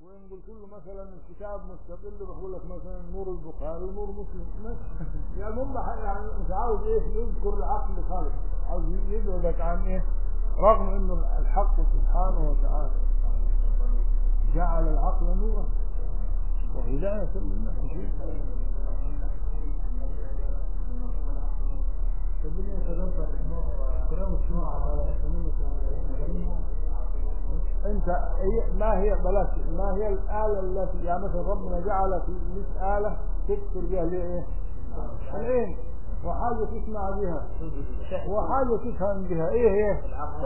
وإن قلت له مثلا الكتاب مستقل بقول لك مثلا نور البخاري ونور مسلم يعني المهم يعني مش عاوز ايه يذكر العقل خالص عاوز يبعدك عن ايه رغم انه الحق سبحانه وتعالى جعل العقل نورا وهداية للناس انت ما هي بلاش ما هي الآلة التي يعني مثلا ربنا جعل في 100 آلة تكسر بها ايه العين وحاجة تسمع بها وحاجة تفهم بها ايه هي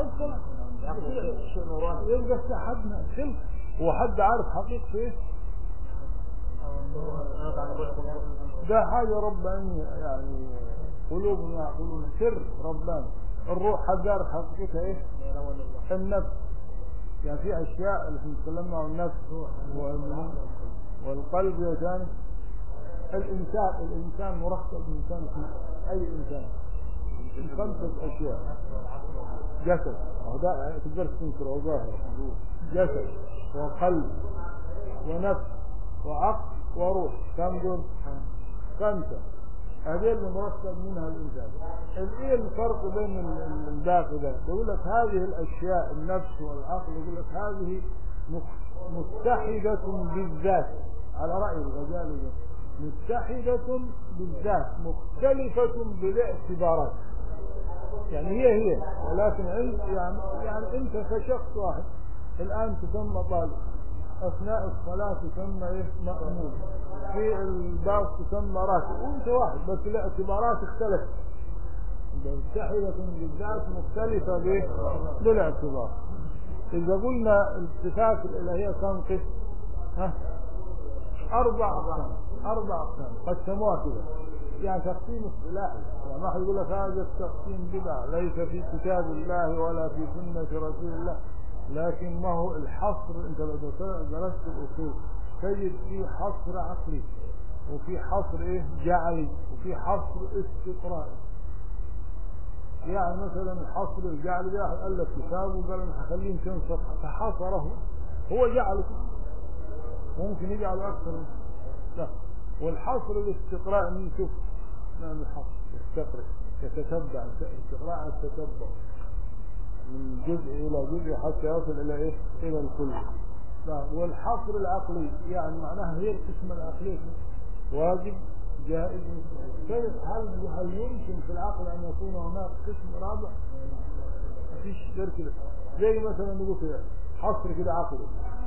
يبقى استحدنا خلق وحد عارف حقيقة ايه ده حاجة ربانية يعني قلوبنا يقولون سر رباني الروح حد عارف حقيقتها ايه النفس يعني في اشياء اللي بنتكلم عن النفس والقلب يا ثاني الانسان الانسان مركب انسان في اي انسان خمسة اشياء جسد وهذا تقدر تنكره ظاهر جسد وقلب ونفس وعقل وروح كم دول خمسة هذه اللي مركب منها الإنسان ايه الفرق بين الباقي ده يقول لك هذه الأشياء النفس والعقل يقول لك هذه متحدة بالذات على رأي الغزالي ده متحدة بالذات مختلفة بالاعتبارات يعني هي هي ولكن يعني يعني انت كشخص واحد الآن تسمى طالب أثناء الصلاة تسمى إيه مأمون في الباب تسمى راتب وأنت واحد بس الاعتبارات اختلفت متحدة بالذات مختلفة به بالاعتبار إذا قلنا الصفات الإلهية كم قسم ها أربع أقسام أربع أقسام قسموها كده يعني تقسيم اصطلاحي يعني ما حد يقول لك هذا التقسيم بدعة ليس في كتاب الله ولا في سنة رسول الله لكن ما هو الحصر انت لو درست الاصول تجد في حصر عقلي وفي حصر ايه جعلي وفي حصر استقرائي يعني مثلا الحصر الجعلي ده قال لك كتاب وقال انا هخليه 200 صفحه فحصره هو جعله ممكن يجعله اكثر من لا والحصر الاستقراء من شوف نعمل حصر يستقرئ يتتبع استقراء التتبع من جزء إلى جزء حتى يصل إلى إيه؟ إلى الكل والحصر العقلي يعني معناها هي القسمة العقلية واجب جائز كيف هل هل يمكن في العقل أن يكون هناك قسم رابع؟ مفيش غير كده زي مثلا نقول كده حصر كده عقلي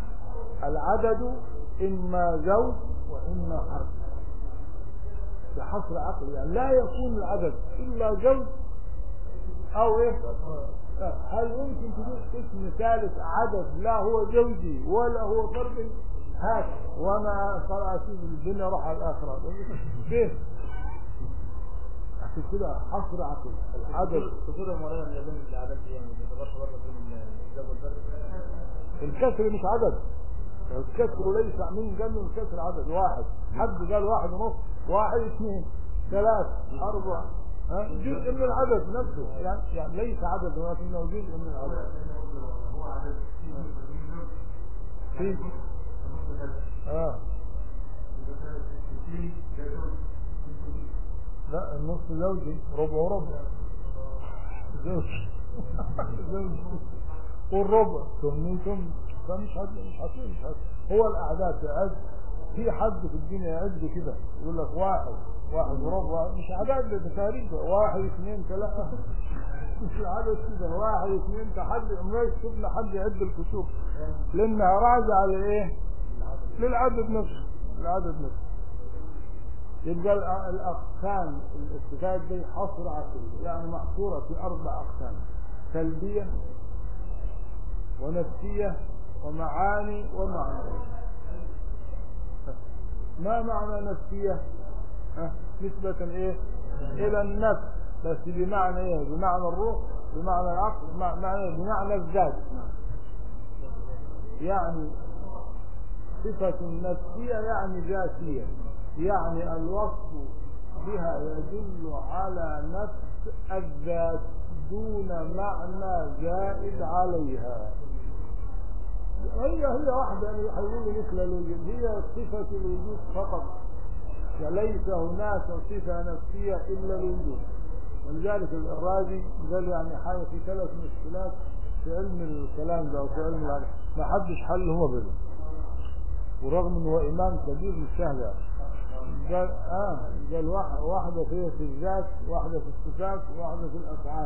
العدد إما زوج وإما حرف ده حصر عقلي يعني لا يكون العدد إلا زوج أو إيه هل يمكن تجيب اسم ثالث عدد لا هو زوجي ولا هو فردي هات وانا صار اسيب الدنيا اروح على الاخره كيف عشان كده حصر عقل العدد كثير مولانا من يظن العدد يعني ما يتغش بره بين الجاب والفرد الكسر مش عدد الكسر ليس من جنب الكسر عدد واحد حد قال واحد ونص واحد اثنين ثلاث اربع جزء من العدد نفسه يعني, يعني ليس عدد ولكنه جزء من العدد في اه لا النص زوجي ربع وربع زوج زوج والربع ثمن ثمن فمش حد مش حد مش حد هو الاعداد تعد في حد في الدنيا يعد كده يقول لك واحد واحد وربع مش عدد ده تاريخ واحد اثنين ثلاثة مش عدد كده واحد اثنين تحد ما يكتب حد يعد الكتب لانها راجعة على ايه؟ للعدد نفسه العدد نفسه يبقى الاقسام الاستفاد دي حصر عقلي يعني محصورة في اربع اقسام سلبية ونفسية ومعاني ومعنى ما معنى نفسية أه؟ نسبة ايه الى النفس بس بمعنى ايه بمعنى الروح بمعنى العقل بمعنى, بمعنى الذات يعني صفة نفسية يعني ذاتية يعني الوصف بها يدل على نفس الذات دون معنى زائد عليها هي هي واحدة يعني حيقولوا مثل الوجود هي صفة الوجود فقط وليس هناك صفة نفسية إلا الوجود ولذلك الرازي قال يعني حاجة في ثلاث مشكلات في علم الكلام ده وفي علم العلم ما حدش حل هو بده ورغم انه هو امام كبير مش سهل يعني. قال اه قال واحد واحدة في في الذات واحدة في الصفات واحدة في الافعال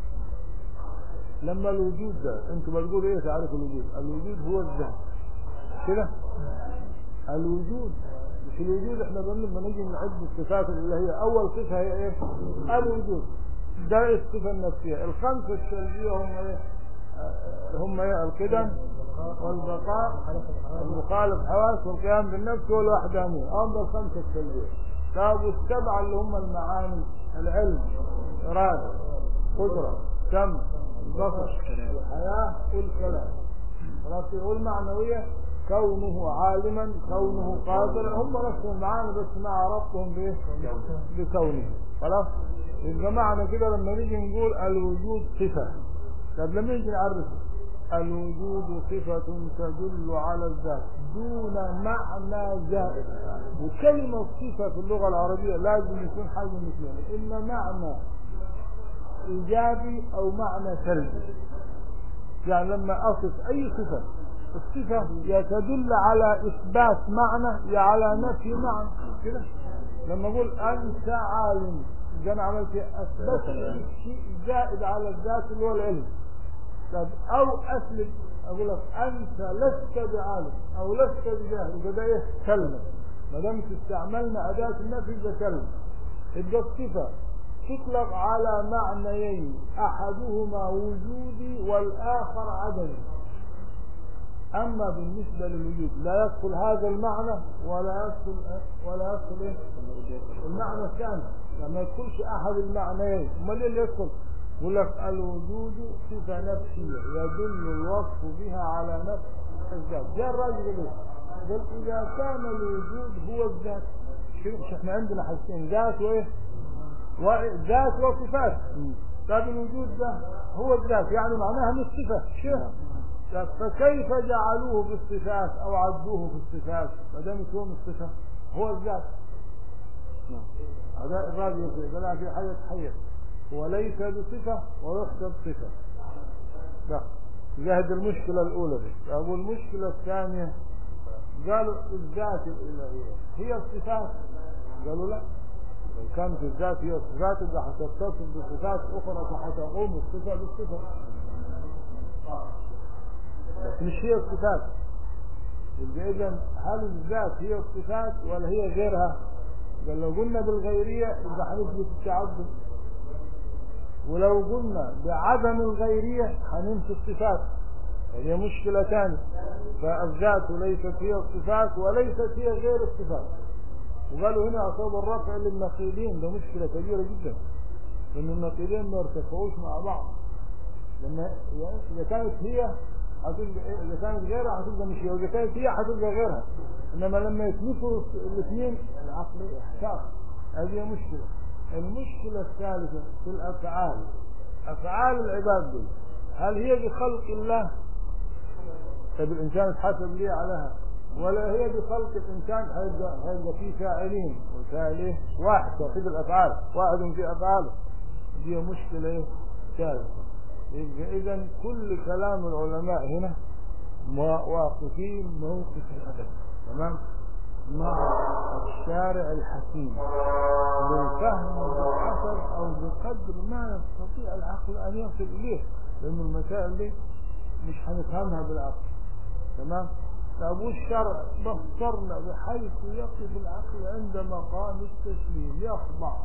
لما الوجود ده انتوا بتقولوا ايه تعرف الوجود الوجود هو الذات كده الوجود مش الوجود احنا لما نيجي نعد الصفات اللي هي اول صفه هي ايه الوجود ده الصفه النفسيه الخمسه السلبيه هم ايه آه، هم ايه القدم والبقاء المخالف حواس والقيام بالنفس والوحدانيه هم الخمسه السلبيه طب والسبعه اللي هم المعاني العلم اراده قدره سمع البصر الحياه والكلام خلاص والمعنويه كونه عالما كونه قادرا هم نفسهم معانا بس مع ربطهم بايه بكونه خلاص يبقى معنى كده لما نيجي نقول الوجود صفه طب لما نيجي نعرفه الوجود صفة تدل على الذات دون معنى زائد وكلمة صفة في اللغة العربية لازم يكون حاجة مثلين إما معنى إيجابي أو معنى سلبي يعني لما أصف أي صفة الصفة يا تدل على إثبات معنى يا على نفي معنى كده لما أقول أنت عالم ده أنا عملت إيه؟ أثبت شيء زائد على الذات اللي هو العلم طب أو أسلم أقول لك أنت لست بعالم أو لست بجاهل يبقى ده إيه كلمة ما دام استعملنا أداة النفي ده كلمة يبقى الصفة تطلق على معنيين أحدهما وجودي والآخر عدمي أما بالنسبة للوجود لا يدخل هذا المعنى ولا يدخل ولا يدخل إيه؟ المعنى الثاني لما يدخلش أحد المعنيين أمال إيه اللي يدخل؟ يقول لك الوجود صفة نفسية يدل الوصف بها على نفس الذات جاء الراجل قال إيه؟ قال إذا كان الوجود هو الذات شوف احنا عندنا حاجتين ذات وإيه؟ وذات وصفات طب الوجود ده هو الذات يعني معناها مش صفة شوف فكيف جعلوه في الصفات او عدوه في الصفات ما دام هو من الصفه هو الذات هذا الراجل يقول لا في حاجه تحير هو ليس بصفه ويحسب صفه لا جهد المشكله الاولى دي ابو المشكله الثانيه قالوا الذات الالهيه هي الصفات قالوا لا لو كانت الذات هي الصفات يبقى هتتصف بصفات اخرى فهتقوم الصفه بالصفه بس مش هي الصفات يبقى اذا هل الذات هي الصفات ولا هي غيرها قال لو قلنا بالغيرية يبقى هنثبت التعدد ولو قلنا بعدم الغيرية هننفي الصفات هي مشكلة ثانية فالذات ليست هي الصفات وليست هي غير الصفات وقالوا هنا أصاب الرفع للنقيضين ده مشكلة كبيرة جدا لأن النقيضين ما يرتفعوش مع بعض لما إذا كانت هي هتبقى اذا كانت غيرها هتبقى مش هي واذا كانت هي هتبقى غيرها انما لما يتنفوا الاثنين العقل احساس هذه مشكله المشكله الثالثه في الافعال افعال العباد دول هل هي بخلق الله طيب الانسان اتحاسب ليه عليها ولا هي بخلق الانسان هيبقى هيبقى في فاعلين والفاعل ايه واحد توحيد الافعال واحد في افعاله دي مشكله ايه ثالثه يبقى اذا كل كلام العلماء هنا واقفين موقف الادب تمام مع الشارع الحكيم بالفهم بالعقل او بقدر ما يستطيع العقل ان يصل اليه لان المسائل دي مش هنفهمها بالعقل تمام طب والشرع بصرنا بحيث يقف العقل عند مقام التسليم يخضع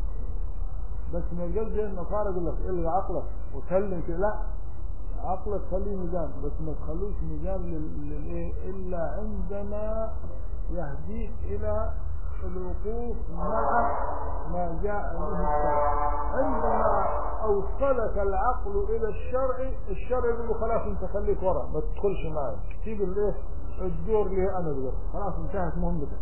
بس ما يقول زي النصارى يقول لك الغي عقلك وسلم كده لا عقلك خليه ميزان بس ما تخلوش ميزان للايه الا عندما يهديك الى الوقوف مع ما جاء به الشرع عندما اوصلك العقل الى الشرع الشرع يقول له خلاص انت خليك ورا ما تدخلش معي سيب الايه الدور لي انا دلوقتي خلاص انتهت مهمتك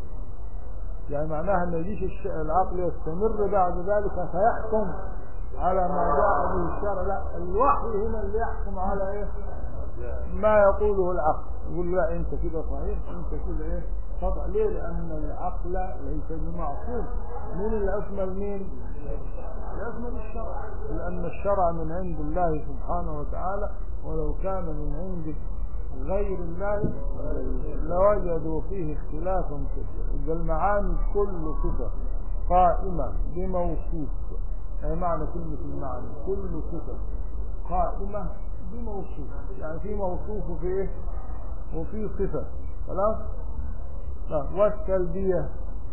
يعني معناها ان يجيش العقل يستمر بعد ذلك فيحكم على ما جاء به الشرع لا الوحي هنا اللي يحكم على ايه ما يقوله العقل يقول لا انت كده صحيح انت كده ايه خطأ ليه لان العقل ليس بمعصوم مين اللي اكمل مين يكمل الشرع لان الشرع من عند الله سبحانه وتعالى ولو كان من عند غير الله لوجدوا فيه اختلافا كثيرا إذا المعاني كل صفة قائمة بموصوف أي معنى كلمة المعنى كل صفة قائمة بموصوف يعني في موصوف وفي إيه وفي صفة خلاص لا والسلبية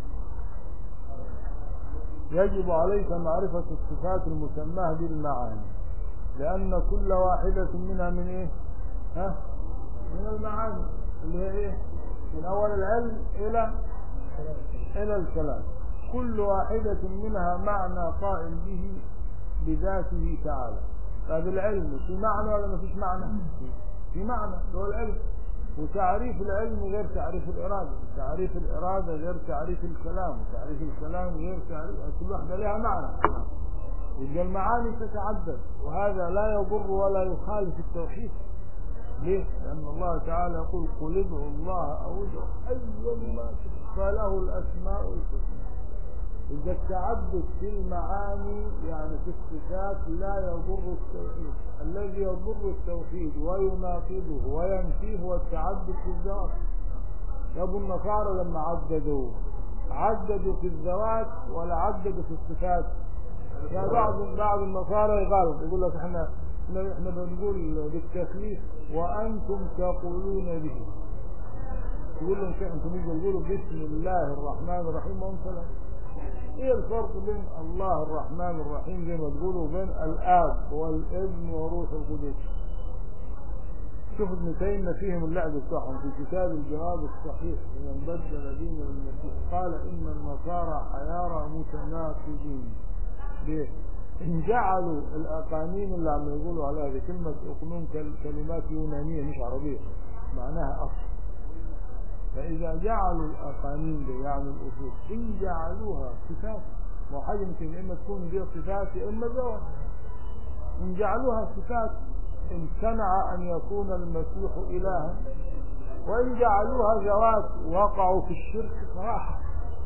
يجب عليك معرفة الصفات المسماة بالمعاني لأن كل واحدة منها من إيه ها من المعاني اللي هي إيه من أول العلم إلى إلى الكلام كل واحدة منها معنى قائل به بذاته تعالى طيب العلم في معنى ولا ما فيش معنى في معنى هو العلم وتعريف العلم غير تعريف الإرادة تعريف الإرادة غير تعريف الكلام وتعريف الكلام غير تعريف كل واحدة لها معنى يبقى المعاني تتعدد وهذا لا يضر ولا يخالف التوحيد ليه؟ لأن الله تعالى يقول قل ادعوا الله أو ادعوا أيا ما فله الأسماء الحسنى إذا التعدد في المعاني يعني في الصفات لا يضر التوحيد الذي يضر التوحيد ويناقضه وينفيه هو التعدد في الذوات يا ابو النصارى لما عددوا عددوا في الذوات ولا عددوا في الصفات يعني بعض بعض النصارى يغالب يقول لك احنا احنا بنقول بالتكليف وانتم تقولون به تقول لهم انتم تقولوا بسم الله الرحمن الرحيم وانتم لا ايه الفرق بين الله الرحمن الرحيم زي ما تقولوا وبين الاب والابن وروح القدس شوف ابن تيميه فيهم اللعب بتاعهم في كتاب الجواب الصحيح لمن بدل دين المسيح قال ان النصارى حيارى متناقضين ليه؟ ان جعلوا الاقانيم اللي عم يقولوا عليها دي كلمه اقنوم كلمات يونانيه مش عربيه معناها اصل فإذا جعلوا الأقانيم دي يعني الأصول إن جعلوها صفات ما حاجة يمكن إما تكون دي صفات يا إما ذوات إن جعلوها صفات امتنع أن يكون المسيح إلها وإن جعلوها ذوات وقعوا في الشرك صراحة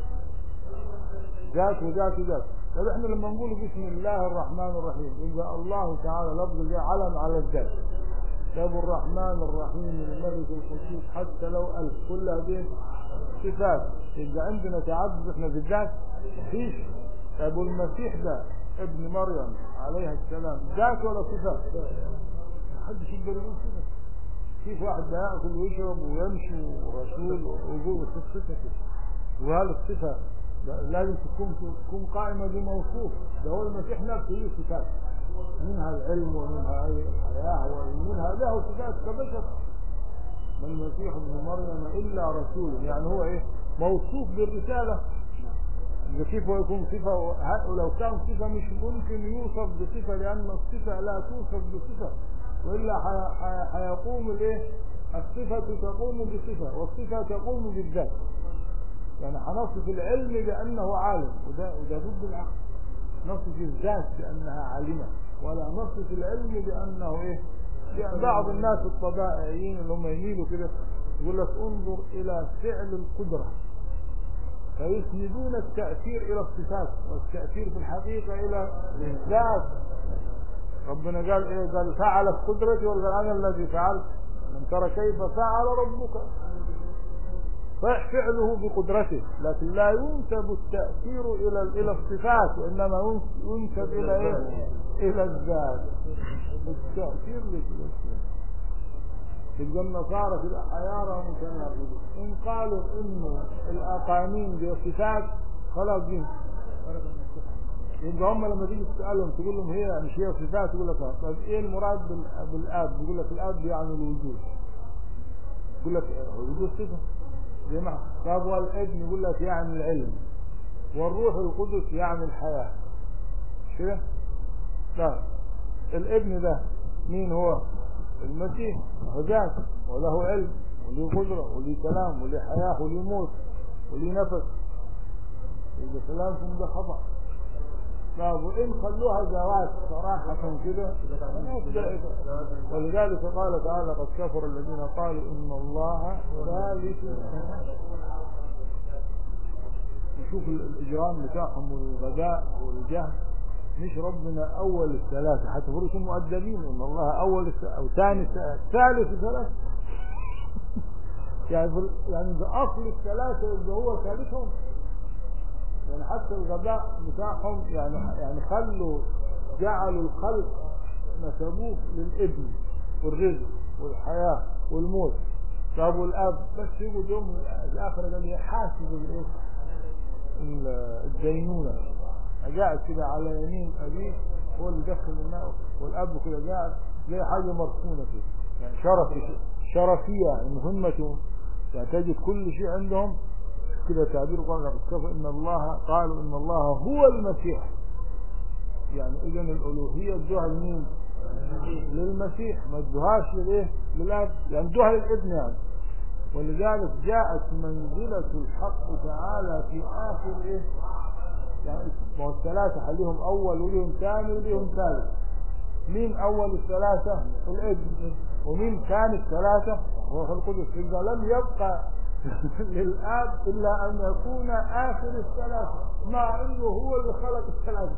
ذات وذات وذات طب احنا لما نقول بسم الله الرحمن الرحيم يبقى الله تعالى لفظ جاء علم على الذات طيب الرحمن الرحيم الملك القدوس حتى لو ألف كل هذه صفات يبقى عندنا تعدد احنا في الذات مفيش طيب والمسيح ده ابن مريم عليها السلام ذات ولا صفات؟ محدش يقدر يقول صفة كيف واحد ده ياكل ويشرب ويمشي ورسول ويقول صفته كده وهل الصفه لازم تكون تكون قائمه بموصوف ده هو المسيح نفسه له صفات منها العلم ومنها الحياة ومنها له صفات كبشر ما المسيح ابن مريم إلا رسول يعني هو إيه موصوف بالرسالة إذا كيف هو يكون صفة ولو كان صفة مش ممكن يوصف بصفة لأن الصفة لا توصف بصفة وإلا حيقوم الإيه الصفة تقوم بصفة والصفة تقوم بالذات يعني حنصف العلم بأنه عالم وده, وده ضد العقل نصف الذات بأنها عالمة ولا نصف العلم بأنه إيه يعني بعض الناس الطبائعيين اللي هم يميلوا كده يقول لك انظر إلى فعل القدرة فيسندون التأثير إلى الصفات والتأثير في الحقيقة إلى الذات ربنا قال إيه قال فعل قدرتي ولا أنا الذي فعلت من ترى كيف فعل ربك صحيح فعله بقدرته لكن لا ينسب التأثير إلى إلى الصفات وإنما ينسب إلى إيه؟ إلى الذات التأثير للصفات تبقى النصارى في الحيارى متناقضة إن قالوا إنه الأقانيم دي صفات خلاص دي يبقى هم لما تيجي تسألهم تقول لهم هي مش هي صفات يقول لك طيب إيه المراد بالآب؟ يقول لك الآب يعني الوجود يقول لك الوجود صفة جماعة طب والابن يقول لك يعني العلم والروح القدس يعني الحياة كده طيب الابن ده مين هو المسيح هو ذات وله علم وله قدرة وله كلام وله حياة وله موت وله نفس إذا كلامكم ده خطأ طب وإن خلوها زواج صراحة كده ولذلك قال تعالى قد كفر الذين قالوا إن الله ثالث نشوف الإجرام بتاعهم والغباء والجهل مش ربنا أول الثلاثة حتى فرقوا مؤدبين إن الله أول الث- أو ثاني الث- ثالث ثلاثة يعني في- يعني بأصل الثلاثة اللي هو ثالثهم يعني حتى الغباء بتاعهم يعني يعني خلوا جعلوا الخلق نسبوه للابن والرزق والحياة والموت طب والاب بس يجوا يوم الاخر قال يحاسب الايه ال- الدينونة قاعد كده على يمين ابيه هو اللي دخل الماء والاب كده قاعد زي حاجة مركونة كده يعني شرف شرفية يعني مهمته يعني تجد كل شيء عندهم كده تعبير قال لقد كفر ان الله قالوا ان الله هو المسيح يعني اذا الالوهيه ادوها لمين؟ للمسيح ما ادوهاش للايه؟ للاب يعني ادوها للابن يعني ولذلك جاءت منزلة الحق تعالى في آخر إيه؟ يعني ما هو الثلاثة خليهم أول وليهم ثاني وليهم ثالث مين أول الثلاثة؟ الابن ومين ثاني الثلاثة؟ روح القدس إذا لم يبقى للآب إلا أن يكون آخر الثلاثة مع أنه هو اللي خلق الثلاثة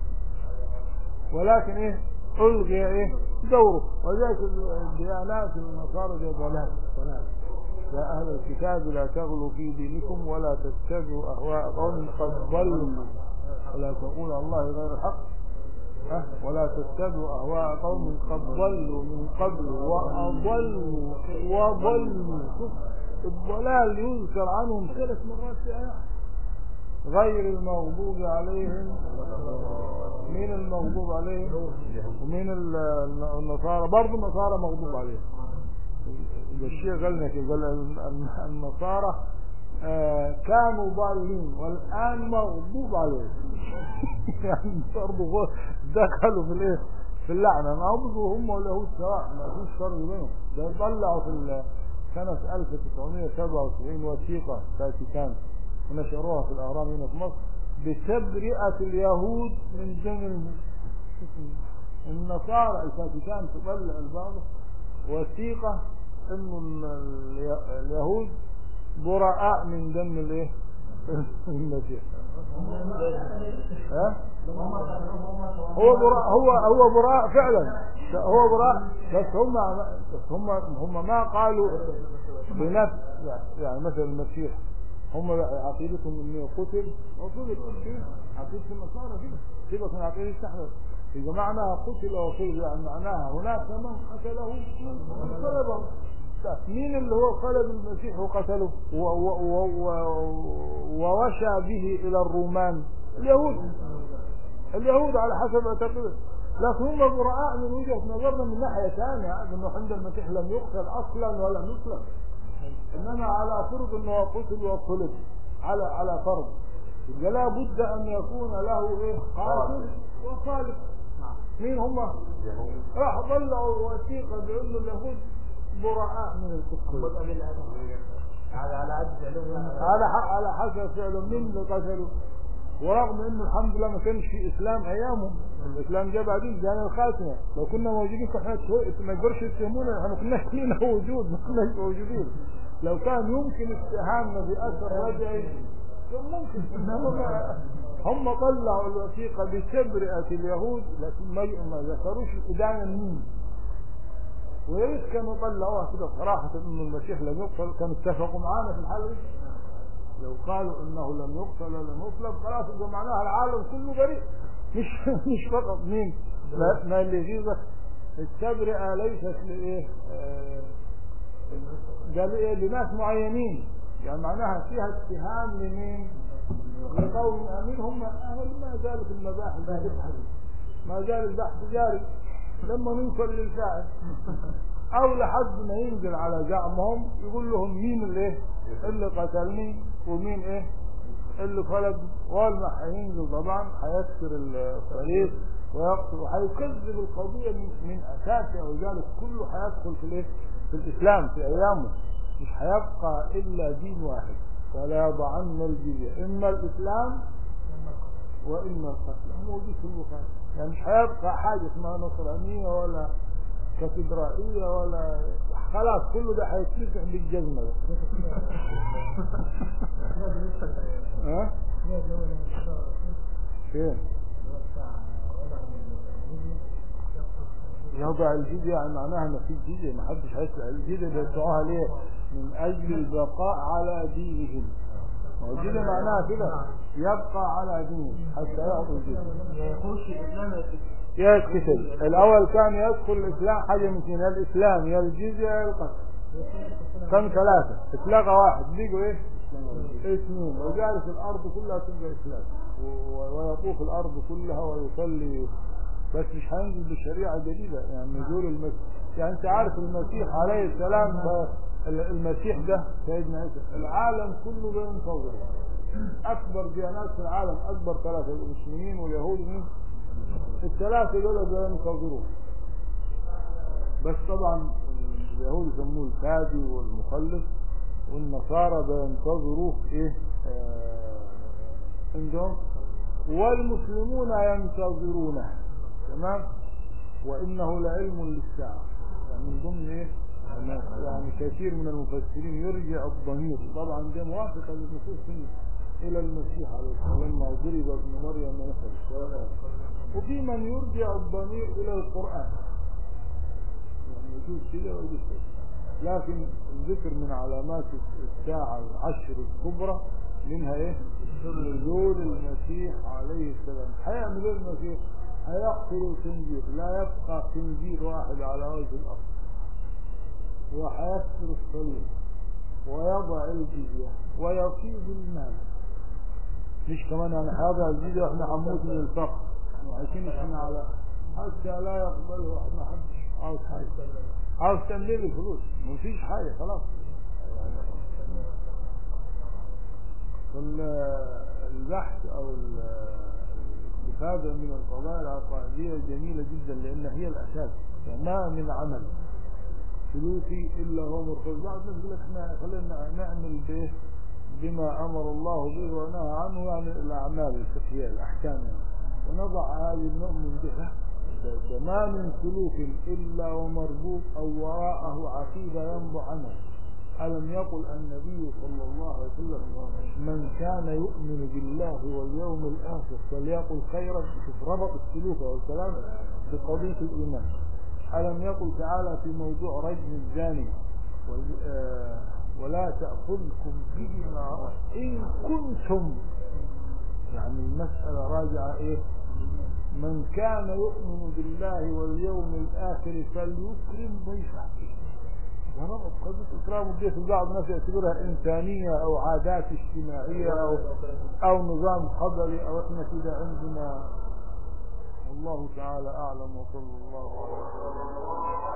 ولكن إيه ألغي إيه دوره ولذلك الديانات النصارى دي ضلال ضلال يا أهل الكتاب لا تغلوا في دينكم ولا تتبعوا أهواء قوم قد ضلوا ولا تقولوا على الله غير الحق أه؟ ولا تتبعوا أهواء قوم قد ضلوا من قبل وأضلوا وضلوا شوف الضلال يذكر عنهم ثلاث مرات في آية غير المغضوب عليهم مين المغضوب عليهم ومين ال- النصارى برضه النصارى مغضوب عليهم ده الشيخ قالنا كده قال ال- النصارى آه، كانوا ضالين والآن مغضوب عليهم يعني برضه دخلوا في الايه في اللعنة ما برضه هم واليهود سواء ما فيش فرق بينهم ده طلعوا في ال- سنة 1977 وثيقة فاتيكان ونشروها في الأهرام هنا في مصر بتبرئة اليهود من دم النصارى الفاتيكان تطلع البعض وثيقة انه ال- اليهود براء من دم الايه المسيح ها هو براء هو هو براء فعلا هو براء بس هم بس هم هم ما قالوا بنفس يعني مثل المسيح هم عقيدتهم انه قتل وصلت عقيدة النصارى كده سيبك من عقيدة احنا إذا معناها قتل وصلب يعني معناها هناك من قتله صلبه مين اللي هو صلب المسيح وقتله و- و- و- و- ووشى به إلى الرومان اليهود اليهود على حسب اعتقاده لكن هم براء من وجهة نظرنا من ناحية ثانية انه عند المسيح لم يقتل اصلا ولم يسلم انما على فرض انه قتل وصلب على على فرض يبقى لا بد ان يكون له ايه قاتل وصالب مين هم راح طلعوا وثيقه بانه اليهود براء من الكفر على على عد فعلهم على ح- على حسب فعلهم مين اللي قتلوا ورغم انه الحمد لله ما كانش في اسلام ايامهم الاسلام جاء بعدين جانا الخاتمه لو كنا موجودين كنا ما يقدرش يتهمونا احنا كنا لنا وجود ما كناش موجودين لو كان يمكن اتهامنا باثر رجعي كان ممكن إنما ما- هم طلعوا الوثيقه بتبرئه اليهود لكن ما ما ذكروش الادانه مين ويا ريت كانوا طلعوها كده صراحه انه المسيح لم يقتل كانوا اتفقوا معانا في الحاله دي لو قالوا انه لم يقتل ولم يصلب خلاص يبقى معناها العالم كله بريء مش مش فقط مين ما, ما اللي يجيبك التبرئه ليست لايه آه، قال ايه لناس معينين يعني معناها فيها اتهام لمين لقوم امين هم اهل ما زالت المباحث تبحث ما زال البحث جاري لما نوصل للفاعل او لحد ما ينزل على زعمهم يقول لهم مين اللي ايه اللي قتلني ومين ايه اللي خلق اول ما هينزل طبعا هيكسر الطريق ويقتل وهيكذب القضيه من, من اساسها وذلك كله هيدخل في الايه في الاسلام في ايامه مش هيبقى الا دين واحد فلا يضعن الجزيه اما الاسلام وإما القتل هو موجود في البخاري يعني مش هيبقى حاجة اسمها نصرانية ولا كاتدرائية ولا خلاص كله ده هيتمسح بالجزمة ده. ها؟ فين؟ يوضع الجزية يعني معناها ما فيش جزية ما حدش هيسرق الجزية بيدفعوها ليه؟ من أجل البقاء على دينهم ما هو الجزية معناها كده يبقى على دينه حتى يعطوا الجزية يخش الإسلام يكتسب الأول كان يدخل الإسلام حاجة من اثنين يا الإسلام يا الجزية يا القتل كم ثلاثة اتلغى واحد بيجوا إيه؟ اثنين لو جالس الأرض كلها تبقى إسلام و- ويطوف الأرض كلها ويصلي بس مش هينزل بشريعة جديدة يعني نزول المسيح يعني أنت عارف المسيح عليه السلام ف- المسيح ده سيدنا عيسى العالم كله بينتظره أكبر ديانات في العالم أكبر ثلاثة المسلمين واليهود ومين؟ الثلاثة دول بينتظروه بس طبعا اليهود يسموه الفادي والمخلص والنصارى بينتظروه ايه آه عندهم والمسلمون ينتظرونه تمام وانه لعلم للساعه يعني من ضمن ايه يعني يعني كثير من المفسرين يرجع الضمير طبعا ده موافقه للنصوص هنا الى المسيح عليه السلام لما ضرب ابن مريم مثلا وفي من يرجع الضمير الى القران يعني يجوز كده ويجوز كده لكن الذكر من علامات الساعة العشر الكبرى منها ايه نزول المسيح عليه السلام هيعمل ايه المسيح هيقتل الخنزير لا يبقى خنزير واحد على وجه الارض وهيكسر الصليب ويضع الجزية ويفيض المال مش كمان يعني هذا الجزية واحنا هنموت من الفقر وعايشين احنا على حتى لا يقبله احنا حدش عاوز حاجة عاوز تمليل الفلوس مفيش حاجة خلاص البحث او الاستفادة من القضايا العقائدية جميلة جدا لان هي الاساس ما من عمل سلوكي الا هو مرتبط بعض الناس يقول لك احنا خلينا نعمل به بما امر الله به ونهى عنه يعني الاعمال الفقهيه الاحكام يعني. ونضع هذه المؤمن بها ده ما من سلوك إلا ومربوط أو وراءه عقيدة ينبع عنه ألم يقل النبي صلى الله عليه وسلم من كان يؤمن بالله واليوم الآخر فليقل خيرا شوف ربط السلوك والكلام بقضية الإيمان ألم يقل تعالى في موضوع رجم الزاني ولا تأخذكم بهما إن كنتم يعني المسألة راجعة إيه من كان يؤمن بالله واليوم الآخر فليكرم ضيفه وربط قضية إكرام الضيف بعض الناس يعتبرها إنسانية أو عادات اجتماعية أو, أو نظام قبلي أو إحنا كده عندنا والله تعالى أعلم وصلى الله عليه وسلم